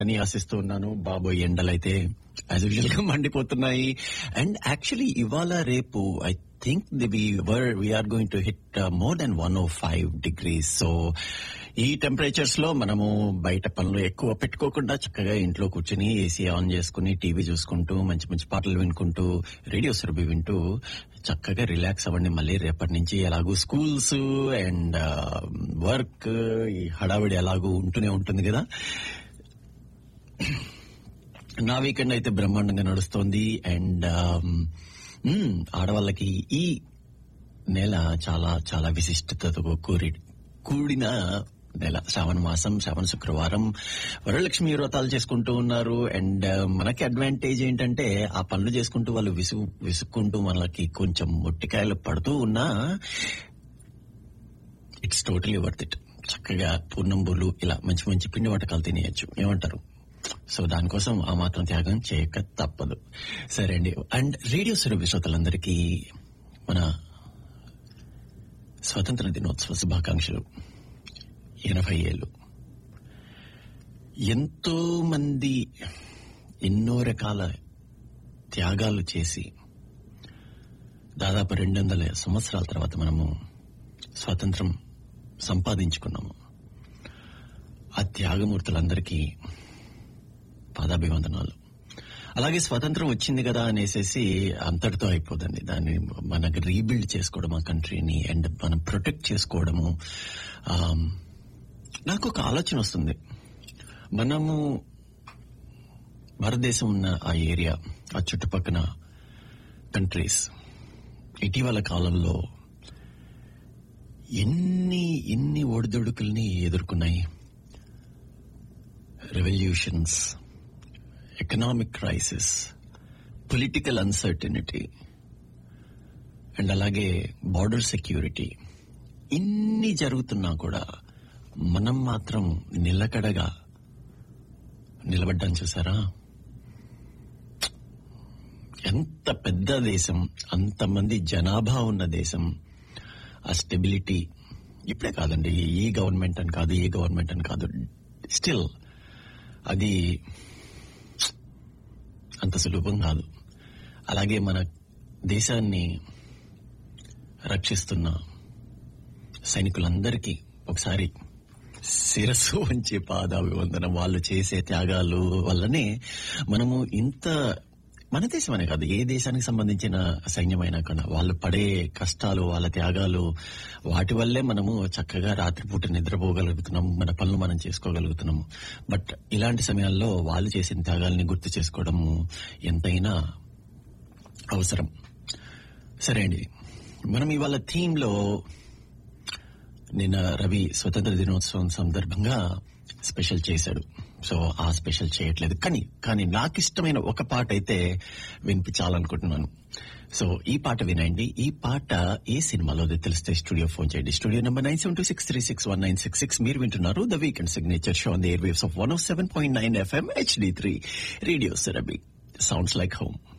అని ఆశిస్తూ ఉన్నాను బాబోయ్ ఎండలైతే యాజ్ యూజువల్ గా మండిపోతున్నాయి అండ్ యాక్చువల్లీ ఇవాళ రేపు I think the were we are going to hit more than one O five degrees so ఈ టెంపరేచర్స్ లో మనము బయట పనులు ఎక్కువ పెట్టుకోకుండా చక్కగా ఇంట్లో కూర్చుని ఏసీ ఆన్ చేసుకుని టీవీ చూసుకుంటూ మంచి మంచి పాటలు వినుకుంటూ రేడియో సురభి వింటూ చక్కగా రిలాక్స్ అవ్వండి మళ్ళీ రేపటి నుంచి ఎలాగూ స్కూల్స్ అండ్ వర్క్ ఈ హడావిడి ఎలాగూ ఉంటూనే ఉంటుంది కదా నా వీకెండ్ అయితే బ్రహ్మాండంగా నడుస్తోంది అండ్ ఆడవాళ్ళకి ఈ నెల చాలా చాలా విశిష్టతతో కూడి కూడిన నెల శ్రావణ మాసం శ్రావణ శుక్రవారం వరలక్ష్మి వ్రతాలు చేసుకుంటూ ఉన్నారు అండ్ మనకి అడ్వాంటేజ్ ఏంటంటే ఆ పనులు చేసుకుంటూ వాళ్ళు విసుగు విసుక్కుంటూ మనకి కొంచెం మొట్టికాయలు పడుతూ ఉన్నా ఇట్స్ టోటలీ వర్త్ ఇట్ చక్కగా పూర్ణంబులు ఇలా మంచి మంచి పిండి వంటకాలు తినేయచ్చు ఏమంటారు సో దానికోసం ఆ మాత్రం త్యాగం చేయక తప్పదు సరే అండి అండ్ రేడియో సురభి శ్రోతలందరికీ మన స్వతంత్ర దినోత్సవ శుభాకాంక్షలు ఎనభై ఏళ్ళు ఎంతో మంది ఎన్నో రకాల త్యాగాలు చేసి దాదాపు రెండు వందల సంవత్సరాల తర్వాత మనము స్వాతంత్రం సంపాదించుకున్నాము ఆ త్యాగమూర్తులందరికీ పాదాభివందనాలు అలాగే స్వతంత్రం వచ్చింది కదా అనేసి అంతటితో అయిపోదండి దాన్ని మనకి రీబిల్డ్ చేసుకోవడం ఆ కంట్రీని అండ్ మనం ప్రొటెక్ట్ చేసుకోవడము నాకు ఒక ఆలోచన వస్తుంది మనము భారతదేశం ఉన్న ఆ ఏరియా ఆ చుట్టుపక్కల కంట్రీస్ ఇటీవల కాలంలో ఎన్ని ఎన్ని ఒడిదొడుకుల్ని ఎదుర్కొన్నాయి revolutions economic crisis political uncertainty and అలాగే బార్డర్ సెక్యూరిటీ ఇన్ని జరుగుతున్నా కూడా మనం మాత్రం నిలకడగా నిలబడ్డాం చూసారా ఎంత పెద్ద దేశం అంతమంది జనాభా ఉన్న దేశం ఆ స్టెబిలిటీ ఇప్పుడే కాదండి ఈ గవర్నమెంట్ అని కాదు ఏ గవర్నమెంట్ అని కాదు స్టిల్ అది అంత సులభం కాదు అలాగే మన దేశాన్ని రక్షిస్తున్న సైనికులందరికీ ఒకసారి శిరస్సు వంచి పాదాభివందనం వాళ్ళు చేసే త్యాగాలు వల్లనే మనము ఇంత మన దేశమనే కాదు ఏ దేశానికి సంబంధించిన సైన్యమైనా కన్నా వాళ్ళు పడే కష్టాలు వాళ్ళ త్యాగాలు వాటి వల్లే మనము చక్కగా రాత్రిపూట నిద్రపోగలుగుతున్నాము మన పనులు మనం చేసుకోగలుగుతున్నాము బట్ ఇలాంటి సమయాల్లో వాళ్ళు చేసిన త్యాగాల్ని గుర్తు చేసుకోవడము ఎంతైనా అవసరం సరే అండి మనం ఇవాళ థీమ్ లో నిన్న రవి స్వతంత్ర దినోత్సవం సందర్భంగా స్పెషల్ చేశాడు సో ఆ స్పెషల్ చేయట్లేదు కానీ కానీ నాకు ఇష్టమైన ఒక పాట అయితే వినిపించాలనుకుంటున్నాను సో ఈ పాట వినండి ఈ పాట ఏ సినిమాలో తెలిస్తే స్టూడియో ఫోన్ చేయండి studio number nine seven two six three six one nine six six మీరు వింటున్నారు the weekend signature show on the air waves of one of seven point nine FM HD three radio Serabi sounds like home